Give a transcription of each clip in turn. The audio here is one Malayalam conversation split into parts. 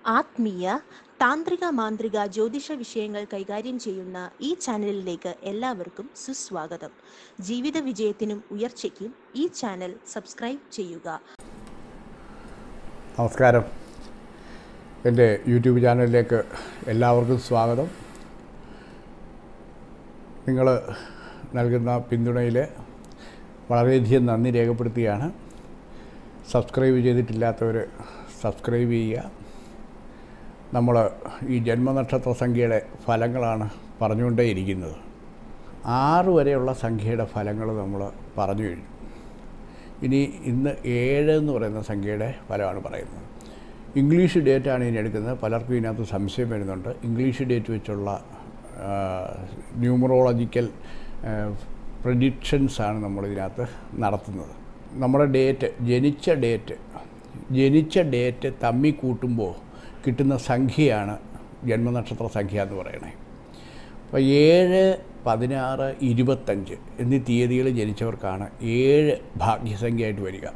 ആത്മീയ താന്ത്രിക മാന്ത്രിക ജ്യോതിഷ വിഷയങ്ങൾ കൈകാര്യം ചെയ്യുന്ന ഈ ചാനലിലേക്ക് എല്ലാവർക്കും സുസ്വാഗതം ജീവിത വിജയത്തിനും ഉയർച്ചയ്ക്കും ഈ ചാനൽ സബ്സ്ക്രൈബ് ചെയ്യുക നമസ്കാരം എൻ്റെ യൂട്യൂബ് ചാനലിലേക്ക് എല്ലാവർക്കും സ്വാഗതം നിങ്ങൾ നൽകുന്ന പിന്തുണയിൽ വളരെയധികം നന്ദി രേഖപ്പെടുത്തുകയാണ് സബ്സ്ക്രൈബ് ചെയ്തിട്ടില്ലാത്തവർ സബ്സ്ക്രൈബ് ചെയ്യുക നമ്മൾ ഈ ജന്മനക്ഷത്ര സംഖ്യയുടെ ഫലങ്ങളാണ് പറഞ്ഞുകൊണ്ടേയിരിക്കുന്നത് ആറ് വരെയുള്ള സംഖ്യയുടെ ഫലങ്ങൾ നമ്മൾ പറഞ്ഞു കഴിഞ്ഞു ഇനി ഇന്ന് ഏഴ് എന്ന് പറയുന്ന സംഖ്യയുടെ ഫലമാണ് പറയുന്നത് ഇംഗ്ലീഷ് ഡേറ്റാണ് ഇനി എടുക്കുന്നത് പലർക്കും ഇതിനകത്ത് സംശയം വരുന്നുണ്ട് ഇംഗ്ലീഷ് ഡേറ്റ് വെച്ചുള്ള ന്യൂമറോളജിക്കൽ പ്രഡിക്ഷൻസാണ് നമ്മളിതിനകത്ത് നടത്തുന്നത് നമ്മുടെ ഡേറ്റ് ജനിച്ച ഡേറ്റ് ജനിച്ച ഡേറ്റ് തമ്മി കൂട്ടുമ്പോൾ കിട്ടുന്ന സംഖ്യയാണ് ജന്മനക്ഷത്ര സംഖ്യ എന്ന് പറയുന്നത് അപ്പോൾ ഏഴ് പതിനാറ് ഇരുപത്തഞ്ച് എന്നീ തീയതികൾ ജനിച്ചവർക്കാണ് ഏഴ് ഭാഗ്യസംഖ്യയായിട്ട് വരിക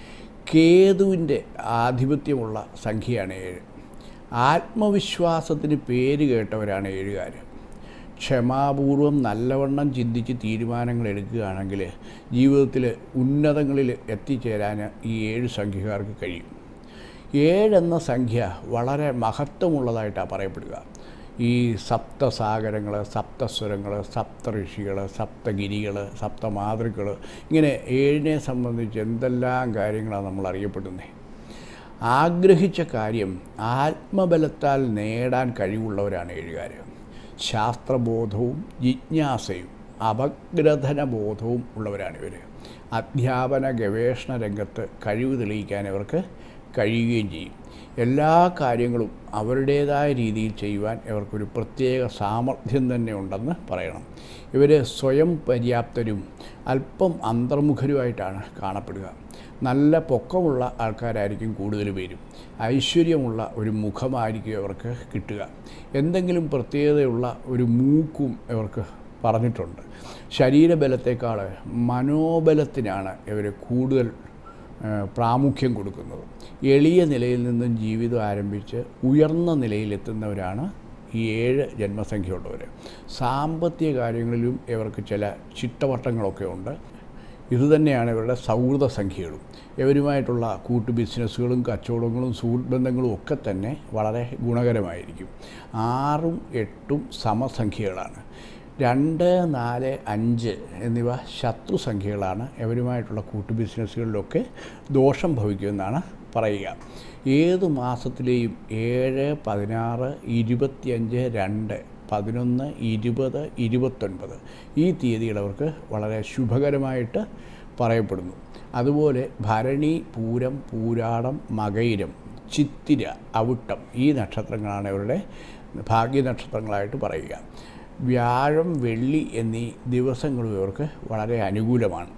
കേതുവിൻ്റെ ആധിപത്യമുള്ള സംഖ്യയാണ് ഏഴ് ആത്മവിശ്വാസത്തിന് പേര് കേട്ടവരാണ് ഏഴുകാർ ക്ഷമാപൂർവം നല്ലവണ്ണം ചിന്തിച്ച് തീരുമാനങ്ങൾ എടുക്കുകയാണെങ്കിൽ ജീവിതത്തിൽ ഉന്നതങ്ങളിൽ എത്തിച്ചേരാൻ ഈ ഏഴ് സംഖ്യക്കാർക്ക് കഴിയും ഏഴെന്ന സംഖ്യ വളരെ മഹത്വമുള്ളതായിട്ടാണ് പറയപ്പെടുക ഈ സപ്തസാഗരങ്ങൾ സപ്തസ്വരങ്ങൾ സപ്തഋഷികൾ സപ്തഗിരികൾ സപ്തമാതൃകൾ ഇങ്ങനെ ഏഴിനെ സംബന്ധിച്ച് എന്തെല്ലാം കാര്യങ്ങളാണ് നമ്മൾ അറിയപ്പെടുന്നത് ആഗ്രഹിച്ച കാര്യം ആത്മബലത്താൽ നേടാൻ കഴിവുള്ളവരാണ് ഏഴുകാർ ശാസ്ത്രബോധവും ജിജ്ഞാസയും അപഗ്രഥന ബോധവും ഉള്ളവരാണ് ഇവർ അധ്യാപന ഗവേഷണ രംഗത്ത് കഴിവ് തെളിയിക്കാൻ ഇവർക്ക് കഴിയുകയും ചെയ്യും എല്ലാ കാര്യങ്ങളും അവരുടേതായ രീതിയിൽ ചെയ്യുവാൻ ഇവർക്കൊരു പ്രത്യേക സാമർഥ്യം തന്നെ ഉണ്ടെന്ന് പറയണം ഇവർ സ്വയം പര്യാപ്തരും അല്പം അന്തർമുഖരുമായിട്ടാണ് കാണപ്പെടുക നല്ല പൊക്കമുള്ള ആൾക്കാരായിരിക്കും കൂടുതൽ പേരും ഐശ്വര്യമുള്ള ഒരു മുഖമായിരിക്കും ഇവർക്ക് കിട്ടുക എന്തെങ്കിലും പ്രത്യേകതയുള്ള ഒരു മൂക്കും ഇവർക്ക് പറഞ്ഞിട്ടുണ്ട് ശരീരബലത്തേക്കാൾ മനോബലത്തിനാണ് ഇവർ കൂടുതൽ പ്രാമുഖ്യം കൊടുക്കുന്നത് എളിയ നിലയിൽ നിന്നും ജീവിതം ആരംഭിച്ച് ഉയർന്ന നിലയിലെത്തുന്നവരാണ് ഈ ഏഴ് ജന്മസംഖ്യയുള്ളവർ സാമ്പത്തിക കാര്യങ്ങളിലും ഇവർക്ക് ചില ചിട്ടവട്ടങ്ങളൊക്കെ ഉണ്ട് ഇതുതന്നെയാണ് ഇവരുടെ സൗഹൃദ സംഖ്യകളും ഇവരുമായിട്ടുള്ള കൂട്ടു ബിസിനസ്സുകളും കച്ചവടങ്ങളും സുഹൃത്ത് ബന്ധങ്ങളും ഒക്കെ തന്നെ വളരെ ഗുണകരമായിരിക്കും ആറും എട്ടും സമസംഖ്യകളാണ് രണ്ട് നാല് അഞ്ച് എന്നിവ ശത്രു സംഖ്യകളാണ് ഇവരുമായിട്ടുള്ള കൂട്ടു ബിസിനസ്സുകളിലൊക്കെ ദോഷം ഭവിക്കുമെന്നാണ് പറയുക ഏത് മാസത്തിലെയും ഏഴ് പതിനാറ് ഇരുപത്തിയഞ്ച് രണ്ട് പതിനൊന്ന് ഇരുപത് ഇരുപത്തൊൻപത് ഈ തീയതികൾ അവർക്ക് വളരെ ശുഭകരമായിട്ട് പറയപ്പെടുന്നു അതുപോലെ ഭരണി പൂരം പൂരാടം മകയിരം ചിത്തിര അവിട്ടം ഈ നക്ഷത്രങ്ങളാണ് ഇവരുടെ ഭാഗ്യ നക്ഷത്രങ്ങളായിട്ട് പറയുക വ്യാഴം വെള്ളി എന്നീ ദിവസങ്ങളും ഇവർക്ക് വളരെ അനുകൂലമാണ്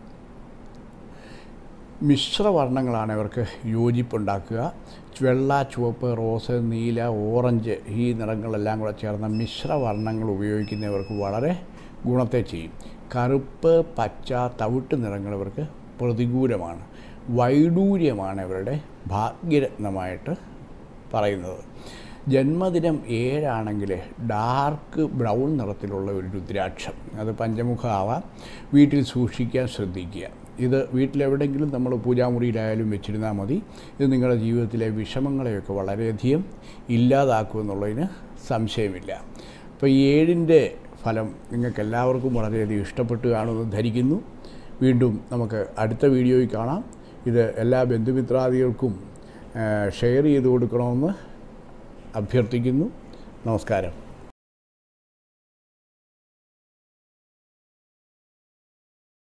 മിശ്രവർണ്ണങ്ങളാണ് ഇവർക്ക് യോജിപ്പുണ്ടാക്കുക വെള്ള ചുവപ്പ് റോസ് നീല ഓറഞ്ച് ഈ നിറങ്ങളെല്ലാം കൂടെ ചേർന്ന മിശ്രവർണ്ണങ്ങൾ ഉപയോഗിക്കുന്നവർക്ക് വളരെ ഗുണത്തെ ചെയ്യും കറുപ്പ് പച്ച തവിട്ട് നിറങ്ങൾ ഇവർക്ക് പ്രതികൂലമാണ് വൈഡൂര്യമാണ് ഇവരുടെ ഭാഗ്യരത്നമായിട്ട് പറയുന്നത് ജന്മദിനം ഏഴാണെങ്കിൽ ഡാർക്ക് ബ്രൗൺ നിറത്തിലുള്ള ഒരു രുദ്രാക്ഷം അത് പഞ്ചമുഖമാവാം വീട്ടിൽ സൂക്ഷിക്കാൻ ശ്രദ്ധിക്കുക ഇത് വീട്ടിലെവിടെയെങ്കിലും നമ്മൾ പൂജാമുറിയിലായാലും വെച്ചിരുന്നാൽ മതി ഇത് നിങ്ങളുടെ ജീവിതത്തിലെ വിഷമങ്ങളെയൊക്കെ വളരെയധികം ഇല്ലാതാക്കുമെന്നുള്ളതിന് സംശയമില്ല അപ്പോൾ ഈ ഏഴിൻ്റെ ഫലം നിങ്ങൾക്ക് എല്ലാവർക്കും വളരെയധികം ഇഷ്ടപ്പെട്ടു കാണുമെന്ന് ധരിക്കുന്നു വീണ്ടും നമുക്ക് അടുത്ത വീഡിയോയിൽ കാണാം ഇത് എല്ലാ ബന്ധുമിത്രാദികൾക്കും ഷെയർ ചെയ്ത് കൊടുക്കണമെന്ന് അഭ്യർത്ഥിക്കുന്നു നമസ്കാരം